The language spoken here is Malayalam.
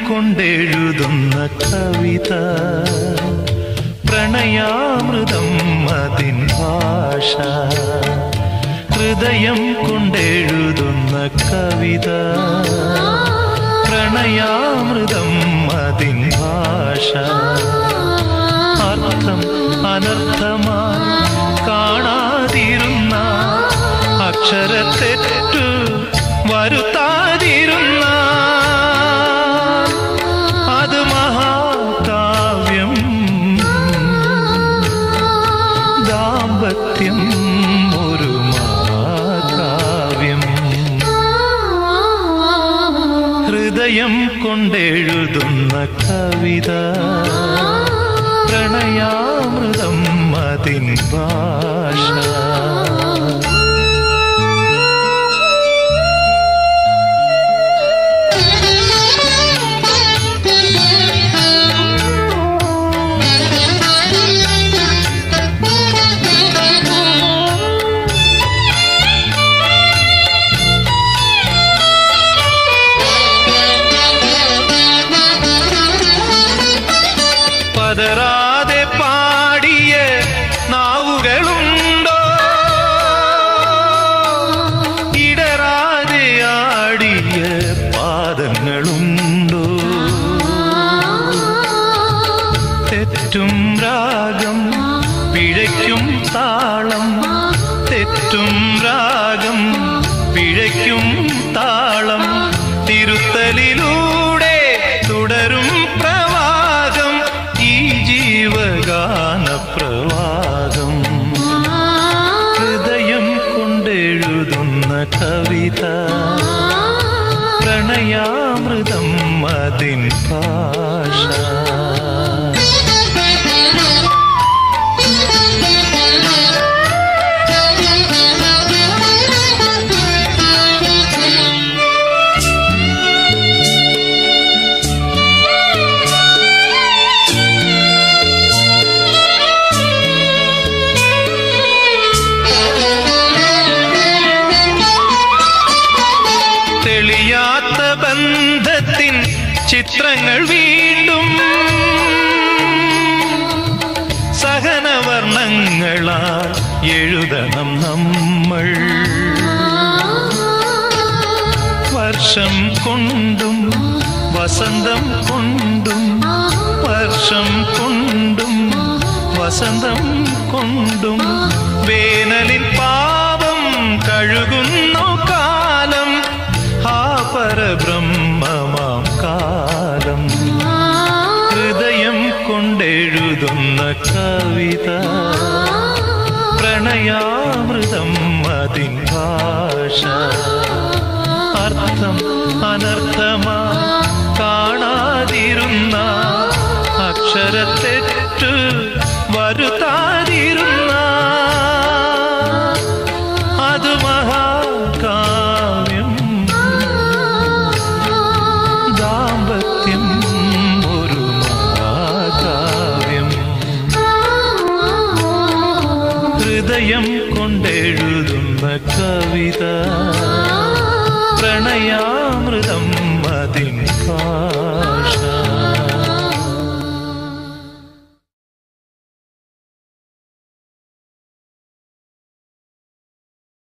കൊണ്ടെഴുതുന്ന കവിത പ്രണയാമൃതം അതിൻ ഭാഷ ഹൃദയം കൊണ്ടെഴുതുന്ന കവിത പ്രണയാമൃതം അതിൻ ഭാഷ അർത്ഥം അനർത്ഥമായി കാണാതിരുന്ന അക്ഷരത്തെറ്റു വരുത്താതിരുന്ന അത് മഹാകാവ്യം ദാമ്പത്യം ഒരു മഹാകാവ്യം ഹൃദയം കൊണ്ടെഴുതുന്ന കവിത പ്രണയാമൃതം അതിൻ ഭാഷ പതറാതെ പാടിയ നാവുകളുണ്ടോ ഇടറാതെ ആടിയ പാദങ്ങളുണ്ടോ തെറ്റും രാഗം പിഴയ്ക്കും താളം തെറ്റും രാഗം പിഴയ്ക്കും താളം തിരുത്തലിലൂടെ തുടരും പ്രവാഹം ഈ ജീവഗാന പ്രവാഹം ഹൃദയം കൊണ്ടെഴുതുന്ന കവിത പ്രണയാമൃതം അതിൻ ഭാഷ തെളിയാത്ത ബന്ധത്തിൻ ചിത്രങ്ങൾ വീണ്ടും സഹനവർണ്ണങ്ങളാൽ എഴുതണം നമ്മൾ വർഷം കൊണ്ടും വസന്തം കൊണ്ടും വർഷം കൊണ്ടും വസന്തം കൊണ്ടും വേനലിൻ പാപം കഴുകുന്നു കാലം ആ പരബ്രഹ്മമാം കാലം ഹൃദയം കൊണ്ടെഴുതുന്ന കവിത പ്രണയാമൃതം അതിൻ ഭാഷ അർത്ഥം അനർത്ഥമാ കാണാതിരുന്ന അക്ഷരത്തെറ്റു വരുത്താതിരുന്ന അത് മഹാകാവ്യം ദാമ്പത്യം ഒരു മഹാകാവ്യം ഹൃദയം കൊണ്ടെഴുതുന്ന കവിത പ്രണയാ